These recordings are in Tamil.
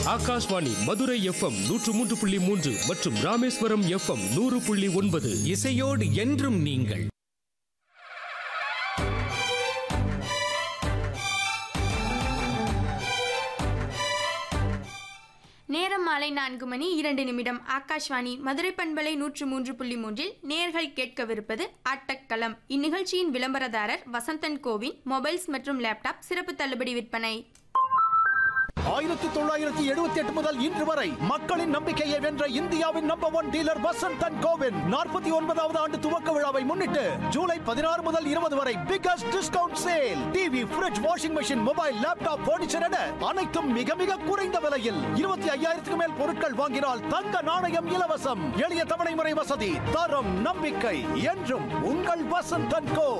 ஆகாஷ்வாணி மதுரை எஃப்எம் நூற்று மூன்று புள்ளி மூன்று மற்றும் ராமேஸ்வரம் எஃப்எம் நூறு புள்ளி ஒன்பது இசையோடு என்றும் நீங்கள் நேரம் மாலை நான்கு மணி இரண்டு நிமிடம் ஆகாஷ்வாணி மதுரை பண்பலை நூற்று மூன்று புள்ளி மூன்றில் நேர்கள் கேட்கவிருப்பது ஆட்டக்களம் இந்நிகழ்ச்சியின் விளம்பரதாரர் வசந்தன் கோவின் மொபைல்ஸ் மற்றும் லேப்டாப் சிறப்பு தள்ளுபடி விற்பனை ஆயிரத்தி தொள்ளாயிரத்தி எழுபத்தி எட்டு முதல் இன்று வரை மக்களின் நம்பிக்கையை வென்ற இந்தியாவின் number one dealer Vasanth and கோவின் நாற்பத்தி ஒன்பதாவது ஆண்டு துவக்க விழாவை முன்னிட்டு ஜூலை பதினாறு முதல் இருபது வரை biggest discount sale TV fridge washing machine mobile laptop furniture என அனைத்தும் மிக மிக குறைந்த விலையில் இருபத்தி ஐயாயிரத்துக்கு மேல் பொருட்கள் வாங்கினால் தங்க நாணயம் இலவசம் எளிய தவணை முறை வசதி தரம் நம்பிக்கை என்றும் உங்கள் Vasanth and co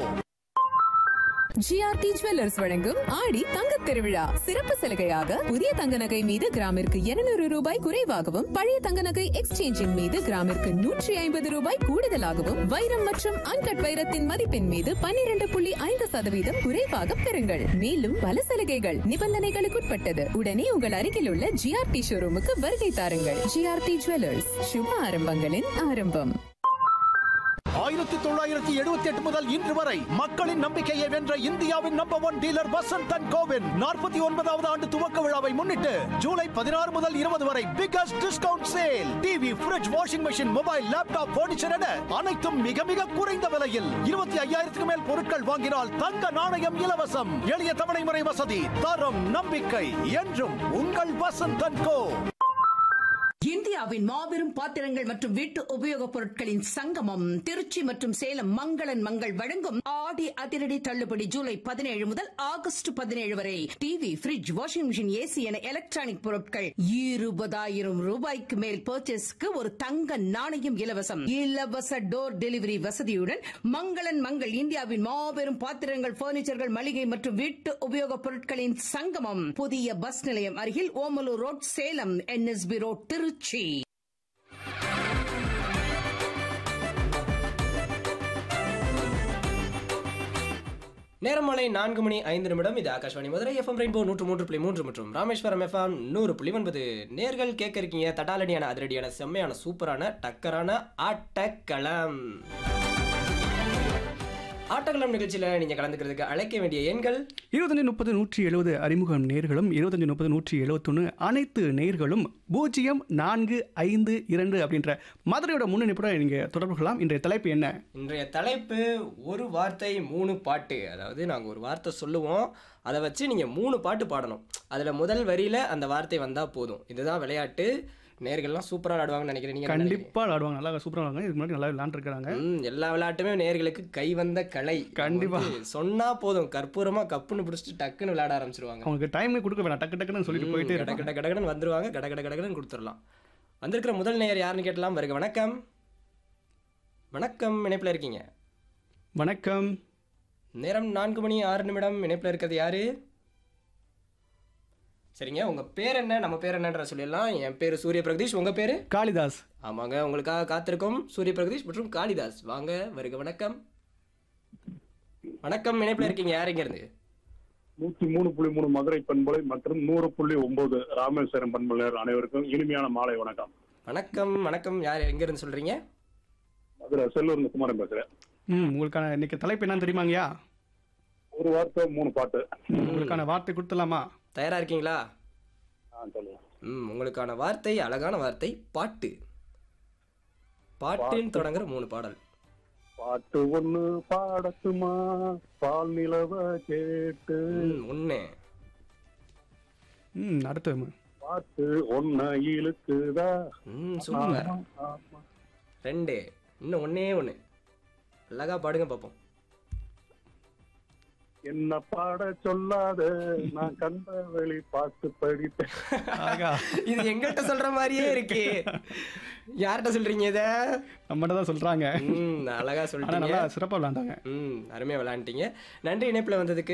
GRT jewellers வழங்கும் ஆடி தங்கத் திருவிழா சிறப்பு சலுகையாக புதிய தங்க நகை மீது கிராமிற்கு 200 ரூபாய் குறைவாகவும் பழைய தங்க நகை எக்ஸ்சேஞ்சின் மீது கிராமிற்கு நூற்றி ஐம்பது ரூபாய் கூடுதலாகவும் வைரம் மற்றும் அன்கட் வைரத்தின் மதிப்பின் மீது 12.5% புள்ளி ஐந்து சதவீதம் குறைவாக பெறுங்கள் மேலும் பல சலுகைகள் நிபந்தனைகளுக்குட்பட்டது உடனே உங்கள் அருகில் உள்ள ஜிஆர்டி ஷோரூமுக்கு வருகை தாருங்கள் ஜிஆர்டி ஜுவல்லர்ஸ் சுப ஆரம்பங்களின் ஆரம்பம் ஆயிரத்தி தொள்ளாயிரத்தி எழுபத்தி எட்டு முதல் இன்று வரை மக்களின் நம்பிக்கையை வென்ற இந்தியாவின் number one dealer Vasanth and கோவின் நாற்பத்தி ஒன்பதாவது ஆண்டு துவக்க விழாவை முன்னிட்டு ஜூலை பதினாறு முதல் இருபது வரை biggest discount sale TV fridge washing machine mobile laptop furniture என அனைத்தும் மிக மிக குறைந்த விலையில் இருபத்தி ஐயாயிரத்துக்கு மேல் பொருட்கள் வாங்கினால் தங்க நாணயம் இலவசம் எளிய தவணை முறை வசதி தரம் நம்பிக்கை என்றும் உங்கள் வசந்த் அண்ட் கோ இந்தியாவின் மாபெரும் பாத்திரங்கள் மற்றும் வீட்டு உபயோகப் பொருட்களின் சங்கமம் திருச்சி மற்றும் சேலம் மங்களன் மங்கள் வழங்கும் ஆடி அதிரடி தள்ளுபடி ஜூலை பதினேழு முதல் ஆகஸ்ட் பதினேழு வரை TV fridge washing machine AC என எலக்ட்ரானிக் பொருட்கள் இருபதாயிரம் ரூபாய்க்கு மேல் பர்ச்சேஸ்க்கு ஒரு தங்க நாணயம் இலவசம் இலவச டோர் டெலிவரி வசதியுடன் மங்களன் மங்கள் இந்தியாவின் மாபெரும் பாத்திரங்கள் பர்னிச்சர்கள் மளிகை மற்றும் வீட்டு உபயோகப் பொருட்களின் சங்கமம் புதிய பஸ் நிலையம் அருகில் Omalur road Salem NSB road Tiruchi நேரம் மாலை நான்கு மணி ஐந்து நிமிடம் இது ஆகாஷ்வாணி மதுரை எஃப்எம் ரெயின்போ நூற்று மூன்று புள்ளி மூன்று மற்றும் ராமேஸ்வரம் எஃப்எம் நூறு புள்ளி ஒன்பது நேர்கள் கேட்க இருக்கீங்க தட்டாலடியான அதிரடியான செம்மையான சூப்பரான டக்கரான ஆட்டக்களம் ஆட்டக்களம் நிகழ்ச்சியில நீங்க கலந்துக்கிறதுக்கு அழைக்க வேண்டிய எண்கள் இருபத்தஞ்சு முப்பது நூற்றி எழுபது அறிமுகம் நேர்களும் இருபத்தஞ்சு முப்பது நூற்றி எழுபத்தொன்று அனைத்து நேர்களும் பூஜ்ஜியம் நான்கு ஐந்து இரண்டு அப்படின்ற மதுரையோட முன்னணிப்புட நீங்கள் தொடர்பு கொள்ளலாம் இன்றைய தலைப்பு என்ன இன்றைய தலைப்பு ஒரு வார்த்தை மூணு பாட்டு அதாவது நாங்கள் ஒரு வார்த்தை சொல்லுவோம் அதை வச்சு நீங்கள் மூணு பாட்டு பாடணும் அதில் முதல் வரியில் அந்த வார்த்தை வந்தால் போதும் இதுதான் விளையாட்டு நேர்கள்லாம் சூப்பராக விளையாடுவாங்கன்னு நினைக்கிறேன் நீங்கள் கண்டிப்பாக விளாடுவாங்க நல்லா சூப்பராக விளாடுவாங்க இதுக்கு முன்னாடி நல்லா விளாண்டுருக்காங்க ம் எல்லா விளையாட்டுமே நேர்களுக்கு கை வந்த கலை கண்டிப்பா. அவங்க வந்து சொன்னா போதும் கற்பூரமா கப்புன்னு பிடிச்சிட்டு டக்குன்னு விளையாட ஆரம்பிச்சிருவாங்க அவங்களுக்கு டைமே கொடுக்க வேணாம் டக்கு டக்குன்னு சொல்லிட்டு போயிட்டே கட இருக்காங்க கட கடகடன் வந்துருவாங்க கட கட கடகடன் கொடுத்துடலாம் வந்திருக்கிற முதல் நேயர் யாருன்னு கேட்டலாம் வருக வணக்கம் வணக்கம் இணைப்பில் இருக்கீங்க வணக்கம் நேரம் நான்கு மணி ஆறு நிமிடம் இணைப்பில் இருக்கிறது யாரு சரிங்க உங்க பேர் என்ன நம்ம பேர் என்னன்ற சொல்லிடலாம் என் பேர் சூரிய பிரகதீஷ் உங்க பேரு காளிதாஸ் ஆமாங்க உங்களுக்காக காத்திருக்கும் சூரிய பிரகதீஷ் மற்றும் காளிதாஸ் வாங்க வருக வணக்கம் வணக்கம் இணைப்பில் இருக்கீங்க யார் இங்க இருந்து நூத்தி மூணு புள்ளி மூணு மதுரை பண்பலை மற்றும் நூறு புள்ளி ஒன்பது ராமேஸ்வரம் பண்பலையர் அனைவருக்கும் இனிமையான மாலை வணக்கம் வணக்கம் வணக்கம் யார் எங்க இருந்து சொல்றீங்க மதுரை செல்லூர் குமாரன் பேசுறேன் ம் உங்களுக்கான இன்னைக்கு தலைப்பு என்னன்னு தெரியுமாங்கய்யா ஒரு வார்த்தை மூணு பாட்டு ம், உங்களுக்கான வார்த்தை கொடுத்துலாமா தயாரா இருக்கீங்களா ஆ, சொல்லுங்க ம் உங்களுக்கான வார்த்தை அழகான வார்த்தை பாட்டு பாட்டுன்னு தொடங்குற மூணு பாடல் பாட்டு ஒண்ணு பாடட்டுமா பால் நிலவ கேட்டு ம், ஒண்ணு ம் அடுத்து பாட்டு ஒன்ன இழுக்குதா ம் சூப்பர் ஆமா. ரெண்டு இன்னும் ஒண்ணே ஒண்ணு அழகா பாடுங்க பார்ப்போம் என்ன பாட சொல்லாத நான் கண்ட வெளி பாட்டு படிப்பேன் ஆகா இது எங்கிட்ட சொல்ற மாதிரியே இருக்கு யார்கிட்ட சொல்றீங்க இத நம்மகிட்ட தான் சொல்கிறாங்க ம் அழகா ஆனால் சொல்லிட்டீங்க நல்லா சிறப்பாக விளாண்டாங்க ம் அருமையா விளையாண்டுட்டீங்க நன்றி இணைப்புல வந்ததுக்கு